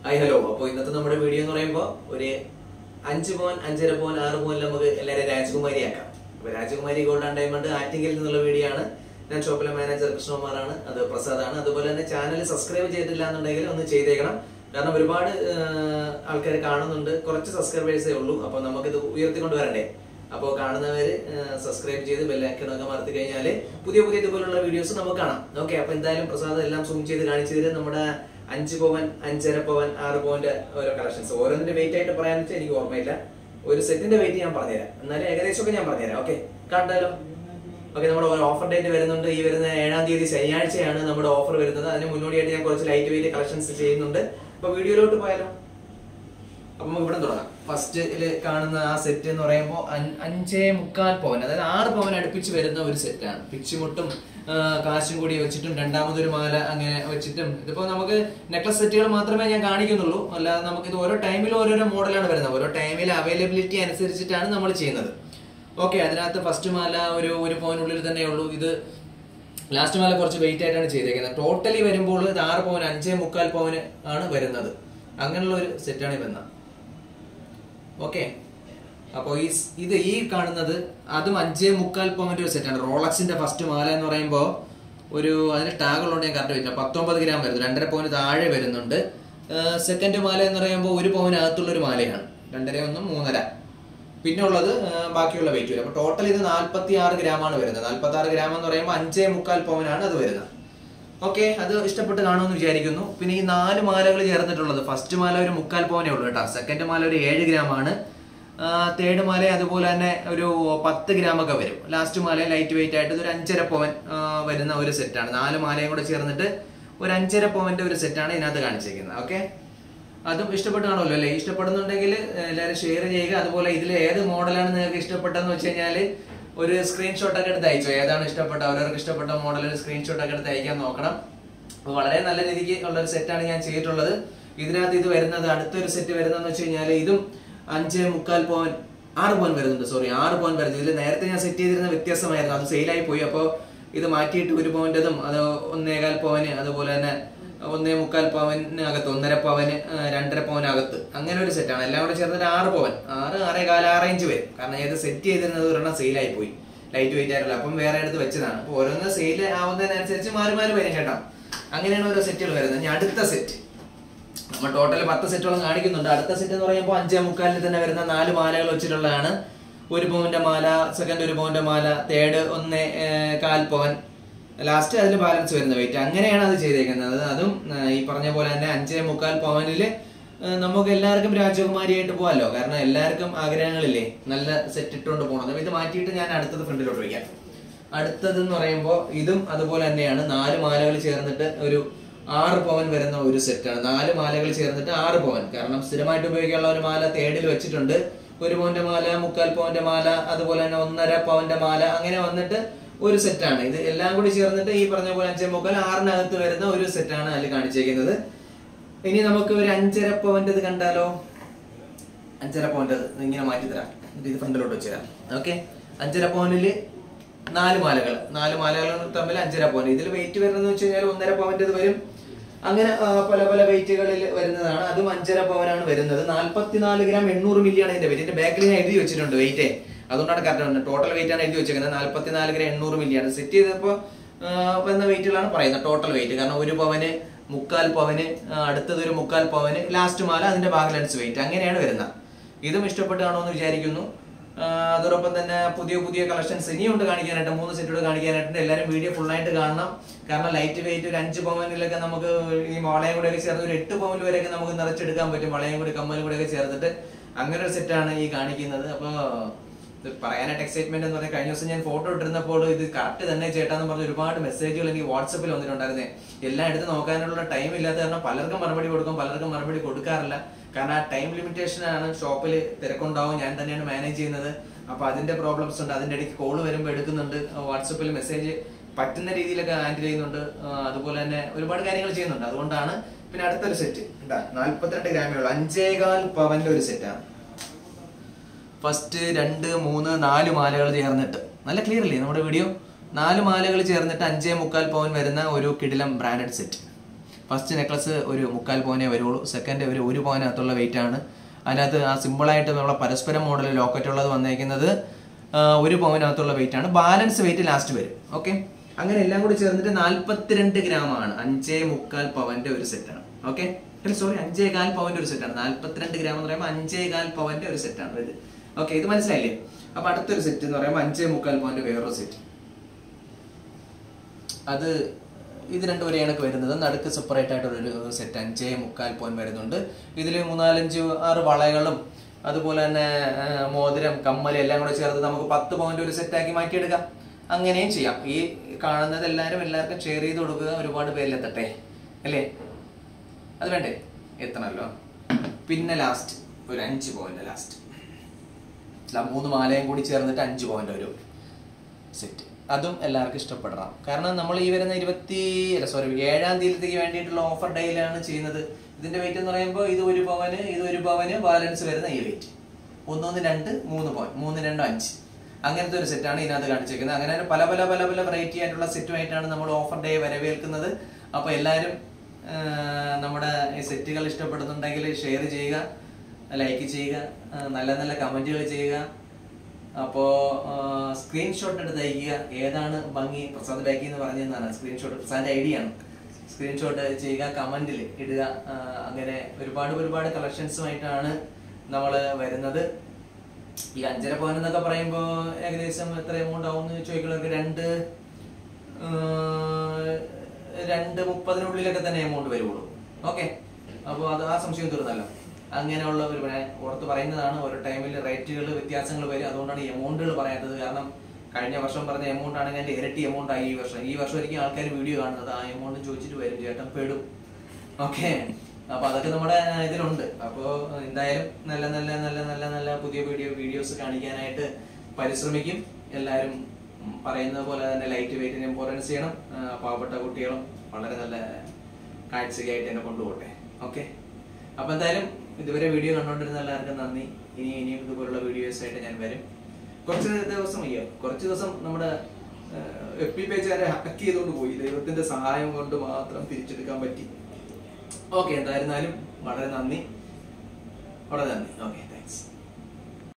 hi hello അപ്പോൾ ഇന്നത്തെ നമ്മുടെ വീഡിയോ എന്ന് പറയുമ്പോൾ ഒരു അഞ്ച് പോൻ അഞ്ചര പോൻ ആറ് പോനിൽ നമുക്ക് എല്ലാവരും രാജകുമാരി ആക്കാം അപ്പോൾ രാജകുമാരി ഗോൾഡ് ആൻഡ് ഡയമണ്ട് ആറ്റിങ്കിൽ നിന്നുള്ള വീഡിയോ ആണ് ഞാൻ ഷോപ്പിലെ മാനേജർ കൃഷ്ണകുമാറാണ് അത് പ്രസാദാണ് അതുപോലെ തന്നെ ചാനൽ സബ്സ്ക്രൈബ് ചെയ്തിട്ടില്ല എന്നുണ്ടെങ്കിൽ ഒന്ന് ചെയ്തേക്കണം കാരണം ഒരുപാട് ആൾക്കാർ കാണുന്നുണ്ട് കുറച്ച് സബ്സ്ക്രൈബേഴ്സേ ഉള്ളൂ അപ്പോൾ നമുക്കിത് ഉയർത്തിക്കൊണ്ട് വരണ്ടേ അപ്പോൾ കാണുന്നവര് സബ്സ്ക്രൈബ് ചെയ്ത് ബെല്ലൈക്കണൊക്കെ മറത്തി കഴിഞ്ഞാൽ പുതിയ പുതിയ ഇതുപോലുള്ള വീഡിയോസ് നമുക്ക് കാണാം ഓക്കെ അപ്പൊ എന്തായാലും പ്രസാദ് എല്ലാം സൂം ചെയ്ത് കാണിച്ചു തരും നമ്മുടെ അഞ്ച് പവൻ അഞ്ചര പവൻ ആറ് പവന്റെ ഓരോ കളക്ഷൻസ് ഓരോന്നിന്റെ വെയിറ്റ് ആയിട്ട് പറയാൻ വെച്ചാൽ എനിക്ക് ഓർമ്മയില്ല ഒരു സെറ്റിന്റെ വെയിറ്റ് ഞാൻ പറഞ്ഞുതരാം എന്നാലും ഏകദേശമൊക്കെ ഞാൻ പറഞ്ഞുതരാം ഓക്കെ കണ്ടാലോ ഓക്കെ നമ്മുടെ ഒരു ഓഫർ ഡേറ്റ് വരുന്നുണ്ട് ഈ വരുന്ന ഏഴാം തീയതി ശനിയാഴ്ചയാണ് നമ്മുടെ ഓഫർ വരുന്നത് അതിന് മുന്നോടിയായിട്ട് ഞാൻ കുറച്ച് ലൈറ്റ് വെയിറ്റ് കളക്ഷൻസ് ചെയ്യുന്നുണ്ട് അപ്പൊ വീഡിയോയിലോട്ട് പോയാലോ അപ്പൊ നമുക്ക് ഇവിടെ തുടങ്ങാം ഫസ്റ്റില് കാണുന്ന ആ സെറ്റ് എന്ന് പറയുമ്പോൾ അഞ്ചേ മുക്കാൽ പവൻ അതായത് ആറ് പവൻ അടുപ്പിച്ച് വരുന്ന ഒരു സെറ്റാണ് പിച്ചുമുട്ടും ആ, കാശും കൂടി വെച്ചിട്ടും രണ്ടാമതൊരു മാല അങ്ങനെ വെച്ചിട്ടും ഇതിപ്പോ നമുക്ക് നെക്ലസ് സെറ്റുകൾ മാത്രമേ ഞാൻ കാണിക്കുന്നുള്ളൂ അല്ലാതെ നമുക്ക് ഇത് ഓരോ ടൈമിൽ ഓരോരോ മോഡലാണ് വരുന്നത് ഓരോ ടൈമിൽ അവൈലബിലിറ്റി അനുസരിച്ചിട്ടാണ് നമ്മൾ ചെയ്യുന്നത് ഓക്കെ അതിനകത്ത് ഫസ്റ്റ് മാല ഒരു ഒരു പവനുള്ളിൽ തന്നെ ഉള്ളൂ ഇത് ലാസ്റ്റ് മാല കുറച്ച് വെയിറ്റ് ആയിട്ടാണ് ചെയ്തേക്കുന്നത് ടോട്ടലി വരുമ്പോൾ ഇത് ആറ് പവൻ അഞ്ചേ മുക്കാൽ പവന് ആണ് വരുന്നത് അങ്ങനെയുള്ള ഒരു സെറ്റാണ് ഈ വരുന്നത് ഓക്കെ അപ്പോൾ ഈ സ് ഇത് ഈ കാണുന്നത് അതും അഞ്ചേ മുക്കാൽ പോയിന്റ് ഒരു സെറ്റാണ് റോളക്സിന്റെ ഫസ്റ്റ് മാല എന്ന് പറയുമ്പോൾ ഒരു അതിന് ടാഗുള്ളതുകൊണ്ട് ഞാൻ കറക്റ്റ് വെച്ചില്ല പത്തൊമ്പത് ഗ്രാം വരുന്നു രണ്ടര പവന് താഴെ വരുന്നുണ്ട് സെക്കൻഡ് മാല എന്ന് പറയുമ്പോൾ ഒരു പവനകത്തുള്ള ഒരു മാലയാണ് രണ്ടര ഒന്നും മൂന്നര പിന്നെ ഉള്ളത് ആ, ബാക്കിയുള്ള വെയിറ്റ് വരും അപ്പോൾ ടോട്ടൽ ഇത് നാൽപ്പത്തി ആറ് ഗ്രാമാണ് വരുന്നത് നാൽപ്പത്തി ആറ് ഗ്രാം എന്ന് പറയുമ്പോൾ അഞ്ചേ മുക്കാൽ പവനാണ് അത് വരുന്നത് ഓക്കെ അത് ഇഷ്ടപ്പെട്ട് കാണുമെന്ന് വിചാരിക്കുന്നു പിന്നെ ഈ നാല് മാലകൾ ചേർന്നിട്ടുള്ളത് ഫസ്റ്റ് മാല ഒരു മുക്കാൽ പവനേ ഉള്ളൂ കേട്ടോ സെക്കൻഡ് മാല ഒരു ഏഴ് ഗ്രാം ആണ് തേർഡ് മാല അതുപോലെ തന്നെ ഒരു പത്ത് ഗ്രാം ഒക്കെ വരും ലാസ്റ്റ് മാല ലൈറ്റ് വെയിറ്റ് ആയിട്ട് ഇത് ഒരു അഞ്ചര പവൻ ആ, വരുന്ന ഒരു സെറ്റാണ് നാല് മാലയും കൂടെ ചേർന്നിട്ട് ഒരു അഞ്ചര പവന്റെ ഒരു സെറ്റാണ് ഇതിനകത്ത് കാണിച്ചിരിക്കുന്നത് ഓക്കെ അതും ഇഷ്ടപ്പെട്ട് കാണുമല്ലോ അല്ലേ ഇഷ്ടപ്പെടുന്നുണ്ടെങ്കിൽ എല്ലാവരും ഷെയർ ചെയ്യുക അതുപോലെ ഇതിൽ ഏത് മോഡലാണ് നിങ്ങൾക്ക് ഇഷ്ടപ്പെട്ടതെന്ന് വെച്ച് കഴിഞ്ഞാൽ ഒരു സ്ക്രീൻഷോട്ട് ഒക്കെ എടുത്ത് അയച്ചോ ഏതാണ് ഇഷ്ടപ്പെട്ട അവരവർക്ക് ഇഷ്ടപ്പെട്ട മോഡൽ ഒരു സ്ക്രീൻഷോട്ട് ഒക്കെ എടുത്ത് അയക്കാൻ നോക്കണം അപ്പോൾ വളരെ നല്ല രീതിക്ക് ഉള്ള ഒരു സെറ്റാണ് ഞാൻ ചെയ്തിട്ടുള്ളത് ഇതിനകത്ത് ഇത് വരുന്നത് അടുത്തൊരു സെറ്റ് വരുന്നതെന്ന് വെച്ച് കഴിഞ്ഞാൽ ഇതും അഞ്ച് മുക്കാൽ പോയിന്റ് ആറ് പോയിന്റ് വരുന്നുണ്ട് സോറി ആറ് പോയിന്റ് വരുന്നത് ഇതിൽ നേരത്തെ ഞാൻ സെറ്റ് ചെയ്തിരുന്ന വ്യത്യാസമായിരുന്നു അത് സെയിലായി പോയി അപ്പോൾ ഇത് മാറ്റിയിട്ട് ഒരു പോയിന്റതും അത് ഒന്നേകാൽ പവന് അതുപോലെ തന്നെ ഒന്നേ മുക്കാൽ പവനകത്ത് ഒന്നര പവന് ആ, രണ്ടര പവനകത്ത് അങ്ങനെ ഒരു സെറ്റാണ് എല്ലാം കൂടെ ചേർന്നിട്ട് ആറ് പവൻ ആറ് ആറേ കാല ആറ് ഇഞ്ച് വരും കാരണം ഇത് സെറ്റ് ചെയ്തിരുന്നത് ഒരെണ്ണം സെയിലായി പോയി ലൈറ്റ് വെയിറ്റ് ആയിട്ടില്ല അപ്പം വേറെ എടുത്ത് വെച്ചതാണ് അപ്പോൾ ഓരോന്ന് സെയിൽ ആവുന്നതിനനുസരിച്ച് മാറി മാറി വരും കേട്ടോ അങ്ങനെയാണ് ഓരോ സെറ്റുകൾ വരുന്നത് ഇനി അടുത്ത സെറ്റ് നമ്മൾ ടോട്ടൽ പത്ത് സെറ്റോളം കാണിക്കുന്നുണ്ട് അടുത്ത സെറ്റ് എന്ന് പറയുമ്പോൾ അഞ്ചേ മുക്കാലിൽ തന്നെ വരുന്ന നാല് മാലകൾ വെച്ചിട്ടുള്ളതാണ് ഒരു പവന്റെ മാല സെക്കൻഡ് ഒരു പവന്റെ മാല തേർഡ് ഒന്ന് ഏർ, കാൽ പവൻ ലാസ്റ്റ് അതിൽ ബാലൻസ് വരുന്ന വെയിറ്റ് അങ്ങനെയാണ് അത് ചെയ്തേക്കുന്നത് അതും ഏർ, ഈ പറഞ്ഞ പോലെ തന്നെ അഞ്ചേ മുക്കാൽ പവനില് ഏർ, നമുക്ക് എല്ലാവർക്കും രാജകുമാരിയായിട്ട് പോകാമല്ലോ കാരണം എല്ലാവർക്കും ആഗ്രഹങ്ങളില്ലേ നല്ല സെറ്റ് ഇട്ടുകൊണ്ട് പോകണം ഇത് മാറ്റിയിട്ട് ഞാൻ അടുത്തത് ഫ്രണ്ടിലോട്ട് വയ്ക്കാം അടുത്തത് എന്ന് പറയുമ്പോൾ ഇതും അതുപോലെ തന്നെയാണ് നാല് മാലകൾ ചേർന്നിട്ട് ഒരു ആറ് പവൻ വരുന്ന ഒരു സെറ്റാണ് നാല് മാലകൾ ചേർന്നിട്ട് ആറ് പവൻ കാരണം സ്ഥിരമായിട്ട് ഉപയോഗിക്കാനുള്ള ഒരു മാല തേടിൽ വെച്ചിട്ടുണ്ട് ഒരു പവന്റെ മാല മുക്കാൽ പവന്റെ മാല അതുപോലെ തന്നെ ഒന്നര പവന്റെ മാല അങ്ങനെ വന്നിട്ട് ഒരു സെറ്റാണ് ഇത് എല്ലാം കൂടി ചേർന്നിട്ട് ഈ പറഞ്ഞ പോലെ അഞ്ചേ മുക്കാൽ ആറിനകത്ത് വരുന്ന ഒരു സെറ്റാണ് അതിൽ കാണിച്ചേക്കുന്നത് ഇനി നമുക്ക് ഒരു അഞ്ചര പവന്റെ കണ്ടാലോ അഞ്ചര പോയിന്റ് ഇങ്ങനെ മാറ്റി തരാം എന്നിട്ട് ഇത് ഫ്രണ്ടിലോട്ട് വെച്ച് തരാം ഓക്കെ അഞ്ചര പോയിന്റില് നാല് മാലകൾ നാല് മാലകൾ തമ്മിൽ അഞ്ചര പോയിന്റ് ഇതിൽ വെയിറ്റ് വരുന്നത് വെച്ച് കഴിഞ്ഞാൽ ഒന്നര പോയിന്റ് ഇത് വരും അങ്ങനെ ആ, പല പല വെയിറ്റുകളിൽ വരുന്നതാണ് അതും അഞ്ചര പവനാണ് വരുന്നത് നാല്പത്തിനാല് ഗ്രാം എണ്ണൂറ് മില്ലിയാണ് ഇതിന്റെ വെയിറ്റ് ഇതിന്റെ ബാക്കിൽ ഞാൻ എഴുതി വെച്ചിട്ടുണ്ട് വെയിറ്റ് അതുകൊണ്ടാണ് കറക്റ്റ് ടോട്ടൽ വെയിറ്റ് ആണ് എഴുതി വെച്ചേക്കുന്നത് നാല്പത്തിനാല് ഗ്രാം എണ്ണൂറ് മില്ലിയാണ് സെറ്റ് ചെയ്തപ്പോൾ വന്ന വെയിറ്റുകളാണ് പറയുന്നത് ടോട്ടൽ വെയിറ്റ് കാരണം ഒരു പവന് മുക്കാൽ പവന് ആ, അടുത്തത് ഒരു മുക്കാൽ പവന് ലാസ്റ്റ് മാല അതിന്റെ ബാലൻസ് വെയിറ്റ് അങ്ങനെയാണ് വരുന്നത് ഇതും ഇഷ്ടപ്പെട്ടാണോ എന്ന് വിചാരിക്കുന്നു ആ, അതോടൊപ്പം തന്നെ പുതിയ പുതിയ കളക്ഷൻസ് ഇനിയുണ്ട് കാണിക്കാനായിട്ട് മൂന്ന് സെറ്റോട് കാണിക്കാനായിട്ട് എല്ലാവരും വീഡിയോ ഫുള്ളായിട്ട് കാണണം കാരണം ലൈറ്റ് വെയിറ്റ് ഒരു അഞ്ച് പവനിലൊക്കെ നമുക്ക് ഈ വളയും കൂടെ ഒക്കെ ചേർത്ത് ഒരു എട്ട് പവൻ വരെയൊക്കെ നമുക്ക് നിറച്ചെടുക്കാൻ പറ്റും വളയും കൂടി കമ്മലും കൂടെ ഒക്കെ ചേർത്തിട്ട് അങ്ങനെ ഒരു സെറ്റാണ് ഈ കാണിക്കുന്നത് അപ്പോൾ ഇത് പറയാനായിട്ട് എക്സൈറ്റ്മെന്റ് എന്ന് പറഞ്ഞാൽ കഴിഞ്ഞ ദിവസം ഞാൻ ഫോട്ടോ ഇട്ടിരുന്നപ്പോൾ ഇത് കറക്റ്റ് തന്നെ ചേട്ടാന്ന് പറഞ്ഞ ഒരുപാട് മെസ്സേജുകൾ എനിക്ക് വാട്സപ്പിൽ വന്നിട്ടുണ്ടായിരുന്നേ എല്ലാം എടുത്ത് നോക്കാനുള്ള ടൈം ഇല്ലാത്ത കാരണം പലർക്കും മറുപടി കൊടുക്കും പലർക്കും മറുപടി കൊടുക്കാറില്ല കാരണം ആ ടൈം ലിമിറ്റേഷൻ ആണ് ഷോപ്പിൽ തിരക്കുണ്ടാവും ഞാൻ തന്നെയാണ് മാനേജ് ചെയ്യുന്നത് അപ്പൊ അതിന്റെ പ്രോബ്ലംസ് ഉണ്ട് അതിന്റെ ഇടയ്ക്ക് കോൾ വരുമ്പോൾ എടുക്കുന്നുണ്ട് വാട്സപ്പിൽ മെസ്സേജ് പറ്റുന്ന രീതിയിലൊക്കെ ഹാൻഡിൽ ചെയ്യുന്നുണ്ട് ആ, അതുപോലെ തന്നെ ഒരുപാട് കാര്യങ്ങൾ ചെയ്യുന്നുണ്ട് അതുകൊണ്ടാണ് പിന്നെ അടുത്തൊരു സെറ്റ് നാല്പത്തിരണ്ട് ഗ്രാമേ ഉള്ളൂ അഞ്ചേകാൽ പവന്റെ ഒരു സെറ്റാണ് ഫസ്റ്റ് രണ്ട് മൂന്ന് നാല് മാലകൾ ചേർന്നിട്ട് നല്ല ക്ലിയർ അല്ലേ നമ്മുടെ വീഡിയോ നാല് മാലകൾ ചേർന്നിട്ട് അഞ്ചേ മുക്കാൽ പവൻ വരുന്ന ഒരു കിടിലം ബ്രാൻഡഡ് സെറ്റ് ഫസ്റ്റ് നെക്ലസ് ഒരു മുക്കാൽ പവനേ വരുള്ളൂ സെക്കൻഡ് ഒരു ഒരു പവനകത്തുള്ള വെയിറ്റ് ആണ് അതിനകത്ത് ആ സിമ്പിളായിട്ട് നമ്മൾ പരസ്പരം മോഡൽ ലോക്കറ്റ് ഉള്ളത് വന്നേക്കുന്നത് ആ, ഒരു പവനകത്തുള്ള വെയിറ്റ് ആണ് ബാലൻസ് വെയിറ്റ് ലാസ്റ്റ് വരും ഓക്കെ അങ്ങനെ എല്ലാം കൂടി ചേർന്നിട്ട് നാല്പത്തിരണ്ട് ഗ്രാം ആണ് അഞ്ചേ മുക്കാൽ പവന്റെ ഒരു സെറ്റാണ് ഓക്കെ സോറി അഞ്ചേ കാൽ പവന്റെ ഒരു സെറ്റാണ് നാല്പത്തിരണ്ട് ഗ്രാം എന്ന് പറയുമ്പോൾ അഞ്ചേ കാൽ പവന്റെ ഒരു സെറ്റാണ് ഇത് ഓക്കെ ഇത് മനസ്സിലായില്ലേ അപ്പൊ അടുത്തൊരു സെറ്റ് എന്ന് പറയുമ്പോൾ അഞ്ചേ മുക്കാൽ പവന്റെ വേറൊരു സെറ്റ് അത് ഇത് രണ്ടും ഒരേ കണക്ക് വരുന്നത് നടുക്ക് സെപ്പറേറ്റ് ആയിട്ടുള്ള ഒരു സെറ്റ് അഞ്ചേ മുക്കാൽ പോയിൻ വരുന്നുണ്ട് ഇതിൽ മൂന്നാലഞ്ച് ആറ് വളകളും അതുപോലെ തന്നെ ആ, മോതിരം കമ്മൽ എല്ലാം കൂടെ ചേർത്ത് നമുക്ക് പത്ത് പവന്റെ ഒരു സെറ്റാക്കി മാറ്റിയെടുക്കാം അങ്ങനെയും ചെയ്യാം ഈ കാണുന്നത് എല്ലാവരും എല്ലാവർക്കും ഷെയർ ചെയ്ത് കൊടുക്കുക ഒരുപാട് പേരിലെത്തട്ടെ അല്ലേ അത് വേണ്ടേ എത്തണമല്ലോ പിന്നെ ലാസ്റ്റ് ഒരു അഞ്ച് പോയിന്റ് ലാസ്റ്റ് മൂന്ന് മാലയും കൂടി ചേർന്നിട്ട് അഞ്ച് പോയിന്റ് ഒരു സെറ്റ് അതും എല്ലാവർക്കും ഇഷ്ടപ്പെടണം കാരണം നമ്മൾ ഈ വരുന്ന ഇരുപത്തി അല്ല സോറി ഏഴാം തീയതിക്ക് വേണ്ടിയിട്ടുള്ള ഓഫർ ഡേയിലാണ് ചെയ്യുന്നത് ഇതിന്റെ വെയിറ്റ് എന്ന് പറയുമ്പോൾ ഇത് ഒരു പവന് ഇത് ഒരു പവന് ബാലൻസ് വരുന്ന ഈ വെയിറ്റ് ഒന്നൊന്ന് രണ്ട് മൂന്ന് പവൻ മൂന്ന് രണ്ട് അഞ്ച് അങ്ങനത്തെ ഒരു സെറ്റാണ് ഇതിനകത്ത് കാണിച്ചേക്കുന്നത് അങ്ങനെ പല പല പല പല വെറൈറ്റി ആയിട്ടുള്ള സെറ്റുമായിട്ടാണ് നമ്മൾ ഓഫർ ഡേ വരവേൽക്കുന്നത് അപ്പോൾ എല്ലാവരും ആ, നമ്മുടെ ഈ സെറ്റുകൾ ഇഷ്ടപ്പെടുന്നുണ്ടെങ്കിൽ ഷെയർ ചെയ്യുക ലൈക്ക് ചെയ്യുക ആ, നല്ല നല്ല കമന്റുകൾ ചെയ്യുക അപ്പോ സ്ക്രീൻഷോട്ട് എടുത്ത് അയക്കുക ഏതാണ് ഭംഗി പ്രസാദ് ബാക്കി എന്ന് പറഞ്ഞതാണ് സ്ക്രീൻഷോട്ട് പ്രസാദിന്റെ ഐഡിയ ആണ് സ്ക്രീൻഷോട്ട് ചെയ്യുക കമന്റിൽ ഇടുക ആ, അങ്ങനെ ഒരുപാട് ഒരുപാട് കളക്ഷൻസുമായിട്ടാണ് നമ്മൾ വരുന്നത് ഈ അഞ്ചര പവൻ എന്നൊക്കെ പറയുമ്പോൾ ഏകദേശം എത്ര എമൗണ്ട് ആവും എന്ന് ചോദിക്കുന്നവർക്ക് രണ്ട് ആ, രണ്ട് മുപ്പതിനുള്ളിലൊക്കെ തന്നെ എമൗണ്ട് വരുള്ളൂ ഓക്കെ അപ്പോൾ അത് ആ സംശയം തീർന്നല്ലോ അങ്ങനെയുള്ള ഒരു പ്ലാൻ ഓർത്ത് പറയുന്നതാണ് ഓരോ ടൈമിൽ റേറ്റുകൾ വ്യത്യാസങ്ങൾ വരും അതുകൊണ്ടാണ് ഈ എമൗണ്ടുകൾ പറയാത്തത് കാരണം കഴിഞ്ഞ വർഷം പറഞ്ഞ എമൗണ്ട് ആണെങ്കിൽ അതിന്റെ ഇരട്ടി എമൗണ്ട് ആയി ഈ വർഷം ഈ വർഷം ഒരിക്കലും ആൾക്കാർ വീഡിയോ കാണുന്നത് ആ എമൗണ്ട് ചോദിച്ചിട്ട് വരും ചേട്ടൻ പെടും ഓക്കെ അപ്പൊ അതൊക്കെ നമ്മുടെ ഇതിലുണ്ട് അപ്പോ എന്തായാലും നല്ല നല്ല നല്ല നല്ല നല്ല പുതിയ വീഡിയോ വീഡിയോസ് കാണിക്കാനായിട്ട് പരിശ്രമിക്കും എല്ലാവരും ഉം, പറയുന്നത് പോലെ തന്നെ ലൈറ്റ് വെയിറ്റിന് ഇമ്പോർട്ടൻസ് ചെയ്യണം ആ, പാവപ്പെട്ട കുട്ടികളും വളരെ നല്ല കാഴ്ചയായിട്ട് എന്നെ കൊണ്ടുപോട്ടെ ഓക്കെ അപ്പൊ എന്തായാലും ഇതുവരെ വീഡിയോ കണ്ടുകൊണ്ടിരുന്ന എല്ലാവർക്കും നന്ദി ഇനി ഇനിയും ഇതുപോലുള്ള വീഡിയോസ് ആയിട്ട് ഞാൻ വരും കുറച്ച് ദിവസം അയ്യോ കുറച്ച് ദിവസം നമ്മുടെ എഫ് പി പേജ് വരെ ഹാക്ക് ചെയ്തുകൊണ്ട് പോയി ദൈവത്തിന്റെ സഹായം കൊണ്ട് മാത്രം തിരിച്ചെടുക്കാൻ പറ്റി ഓക്കെ എന്തായിരുന്നാലും വളരെ നന്ദി വളരെ നന്ദി ഓക്കെ